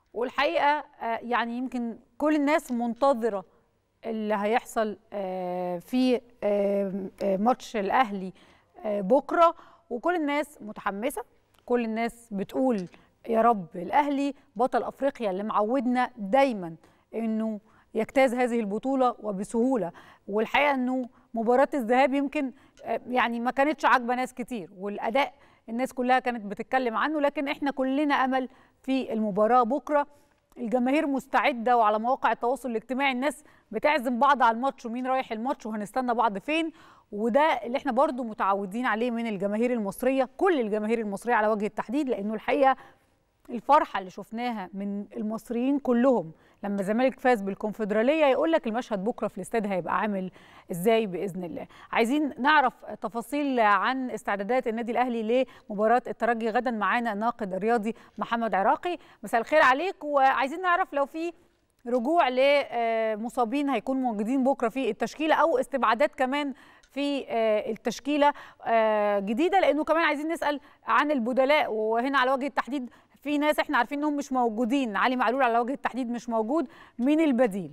والحقيقه يعني يمكن كل الناس منتظره اللي هيحصل في ماتش الاهلي بكره وكل الناس متحمسه كل الناس بتقول يا رب الاهلي بطل افريقيا اللي معودنا دايما انه يجتاز هذه البطوله وبسهوله والحقيقه انه مباراه الذهاب يمكن يعني ما كانتش عاجبه ناس كتير والاداء الناس كلها كانت بتتكلم عنه لكن احنا كلنا امل في المباراه بكره الجماهير مستعده وعلى مواقع التواصل الاجتماعي الناس بتعزم بعض على الماتش ومين رايح الماتش وهنستنى بعض فين وده اللي احنا برضو متعودين عليه من الجماهير المصريه كل الجماهير المصريه على وجه التحديد لانه الحقيقه الفرحه اللي شفناها من المصريين كلهم لما الزمالك فاز بالكونفدراليه يقول لك المشهد بكره في الاستاد هيبقى عامل ازاي باذن الله عايزين نعرف تفاصيل عن استعدادات النادي الاهلي لمباراه الترجي غدا معانا الناقد الرياضي محمد عراقي مساء الخير عليك وعايزين نعرف لو في رجوع لمصابين هيكونوا موجودين بكره في التشكيله او استبعادات كمان في التشكيله جديده لانه كمان عايزين نسال عن البدلاء وهنا على وجه التحديد في ناس احنا عارفين انهم مش موجودين علي معلول على وجه التحديد مش موجود مين البديل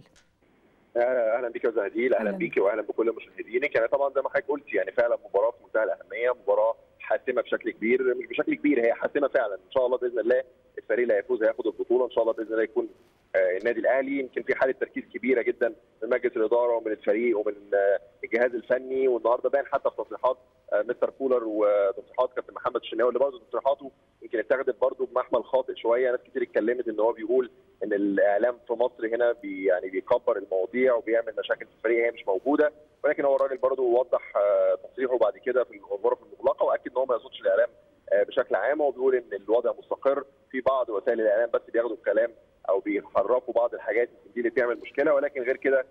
اهلا بك يا زهديل اهلا بيك واهلا بكل مشاهدينك يعني طبعا زي ما حضرتك قلت يعني فعلا مباراه في منتهى الاهميه مباراه حاسمه بشكل كبير مش بشكل كبير هي حاسمه فعلا ان شاء الله باذن الله الفريق اللي هيفوز هياخد البطوله ان شاء الله باذن الله يكون النادي الاهلي يمكن في حاله تركيز كبيره جدا من مجلس الاداره ومن الفريق ومن الجهاز الفني والنهارده باين حتى في تصريحات مستر كولر وتصريحات كابتن محمد الشناوي اللي برضه تصريحاته يمكن اتاخدت برضه بمحمل خاطئ شويه ناس كتير اتكلمت ان هو بيقول ان الاعلام في مصر هنا بي يعني بيكبر المواضيع وبيعمل مشاكل في الفريق هي مش موجوده ولكن هو الراجل برضه وضح تصريحه بعد كده في الغرف المغلقه واكد ان هو ما يقصدش الاعلام بشكل عام هو بيقول ان الوضع مستقر في بعض وسائل الاعلام بس بياخدوا الكلام او بيحرفوا بعض الحاجات دي اللي بتعمل مشكله ولكن غير كده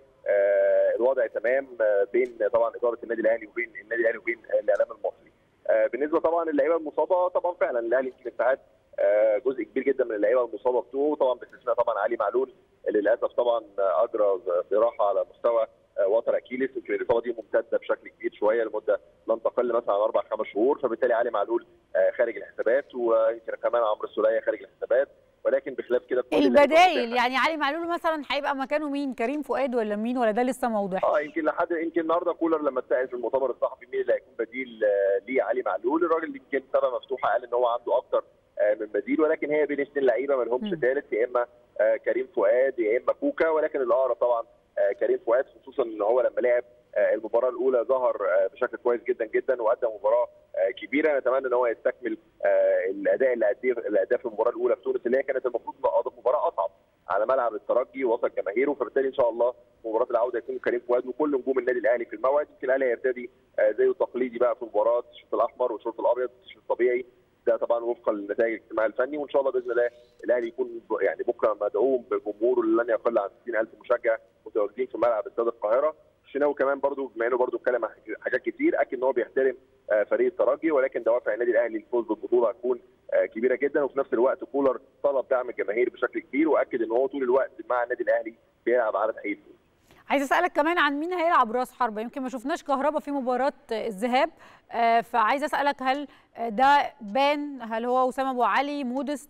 آه الوضع تمام آه بين طبعا اداره النادي الاهلي وبين النادي الاهلي وبين الاعلام المصري. آه بالنسبه طبعا للعيبه المصابه طبعا فعلا الاهلي يمكن ابتعاد جزء كبير جدا من اللعيبه المصابه بتوعه طبعا باستثناء طبعا علي معلول اللي للاسف طبعا اجرى جراحه على مستوى وتر اكيليس يمكن الاصابه دي ممتده بشكل كبير شويه لمده لن تقل مثلا عن اربع خمس شهور فبالتالي علي معلول خارج الحسابات ويمكن كمان عمرو السوليه خارج الحسابات ولكن بخلاف كده البدايل يعني علي معلول مثلا هيبقى مكانه مين كريم فؤاد ولا مين ولا ده لسه موضح اه يمكن لحد يمكن النهارده كولر لما اتسال في المؤتمر الصحفي مين اللي هيكون بديل ليه علي معلول الراجل يمكن سبب مفتوحه قال ان هو عنده اكتر من بديل ولكن هي بين اثنين لعيبه ما لهمش ثالث يا اما كريم فؤاد يا اما كوكا ولكن الاقرب طبعا كريم فؤاد خصوصا ان هو لما لعب المباراه الاولى ظهر بشكل كويس جدا جدا وادى مباراه كبيره نتمنى ان هو يستكمل الاداء اللي اداه اللي اداه في المباراه الاولى في تونس اللي هي كانت المفروض مباراه اصعب على ملعب الترجي وسط جماهيره فبالتالي ان شاء الله مباراه العوده يكون كريم فؤاد وكل نجوم النادي الاهلي في الموعد يمكن الاهلي هيرتدي زيه التقليدي بقى في مباراه الشوط الاحمر والشوط الابيض الشوط الطبيعي ده طبعا وفقا لنتائج الاجتماع الفني وان شاء الله باذن الله الاهلي يكون يعني بكره مدعوم بجمهوره اللي لن يقل عن 60000 مشجع متواجدين في ملعب استاد القاهره الشناوي كمان برضو بما انه برضو اتكلم عن حاجات كتير اكد ان هو بيحترم فريق الترجي ولكن دوافع النادي الاهلي للفوز بالبطوله هتكون كبيره جدا وفي نفس الوقت كولر طلب دعم الجماهير بشكل كبير واكد ان هو طول الوقت مع النادي الاهلي بيلعب على تحقيق عايز اسالك كمان عن مين هيلعب راس حربه يمكن ما شفناش كهربا في مباراه الذهاب فعايز اسالك هل ده بان هل هو اسامه ابو علي مودست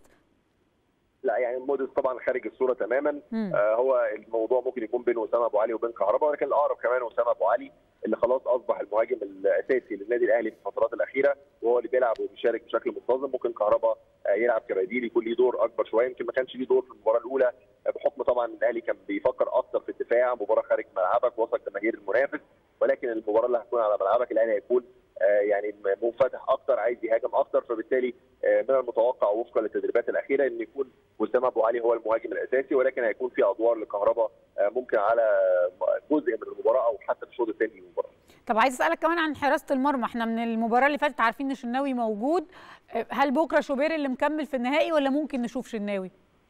لا يعني موديس طبعا خارج الصوره تماما آه هو الموضوع ممكن يكون بين اسامه ابو علي وبين كهربا ولكن الاقرب كمان اسامه ابو علي اللي خلاص اصبح المهاجم الاساسي للنادي الاهلي في الفترات الاخيره وهو اللي بيلعب وبيشارك بشكل منتظم ممكن كهربا آه يلعب كبديل يكون ليه دور اكبر شويه يمكن ما كانش ليه دور في المباراه الاولى آه بحكم طبعا الاهلي كان بيفكر اكتر في الدفاع مباراه خارج ملعبك وسط جماهير المنافس ولكن المباراه اللي هتكون على ملعبك الاهلي هيكون يعني منفتح اكتر عايز يهاجم اكتر فبالتالي من المتوقع وفقا للتدريبات الاخيره ان يكون اسامه ابو علي هو المهاجم الاساسي ولكن هيكون في ادوار لكهربا ممكن على جزء من المباراه او حتى في الشوط الثاني من المباراه. طب عايز اسالك كمان عن حراسه المرمى احنا من المباراه اللي فاتت عارفين ان شناوي موجود هل بكره شوبير اللي مكمل في النهائي ولا ممكن نشوف شناوي؟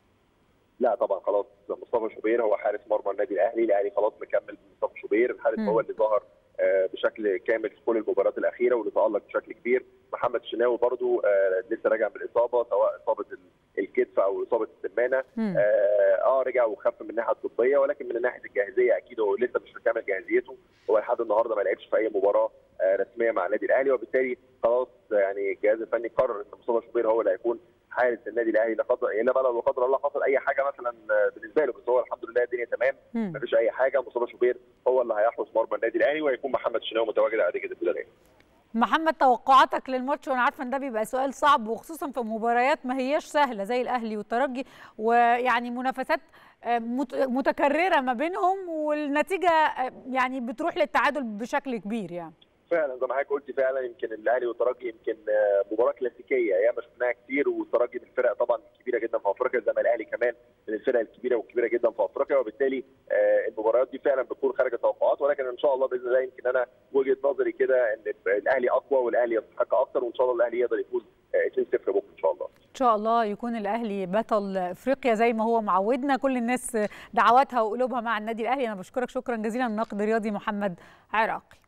لا طبعا خلاص مصطفى شوبير هو حارس مرمى النادي الاهلي الاهلي خلاص مكمل بمصطفى شوبير الحارس هو اللي ظهر بشكل كامل في كل المباريات الاخيره واللي تالق بشكل كبير محمد الشناوي برضو لسه راجع من الاصابه سواء اصابه الكتف او اصابه السمانه اه, اه رجع وخف من الناحيه الطبيه ولكن من ناحيه الجاهزيه اكيد هو لسه مش مكمل جاهزيته هو لحد النهارده ما لعبش في اي مباراه رسميه مع النادي الاهلي وبالتالي خلاص يعني الجهاز الفني قرر ان مصطفى شوبير هو اللي هيكون حارس النادي الاهلي لا قدر الا بقى لو قدر الله حصل اي حاجه مثلا بالنسبه له بس هو الحمد لله الدنيا تمام مفيش اي حاجه مصطفى شوبير هو اللي هيحرس مرمى النادي الاهلي وهيكون محمد الشناوي متواجد على دكه البدلاء محمد توقعاتك للماتش وانا عارفه ان ده بيبقى سؤال صعب وخصوصا في مباريات ما هياش سهله زي الاهلي والترجي ويعني منافسات متكرره ما بينهم والنتيجه يعني بتروح للتعادل بشكل كبير يعني فعلا زي ما حضرتك قلت فعلا يمكن الاهلي والترجي يمكن مباراه كلاسيكيه ياما شفناها كتير والترجي من الفرق طبعا الكبيره جدا في افريقيا زي ما الاهلي كمان من الفرق الكبيره والكبيره جدا في افريقيا وبالتالي المباريات دي فعلا بتكون خارج التوقعات ولكن ان شاء الله باذن الله يمكن انا وجهه نظري كده ان الاهلي اقوى والاهلي يستحق اكثر وان شاء الله الاهلي يقدر يفوز 2-0 بكره ان شاء الله. ان شاء الله يكون الاهلي بطل افريقيا زي ما هو معودنا كل الناس دعواتها وقلوبها مع النادي الاهلي انا بشكرك شكرا جزيلا الناقد الرياضي محمد عراقي.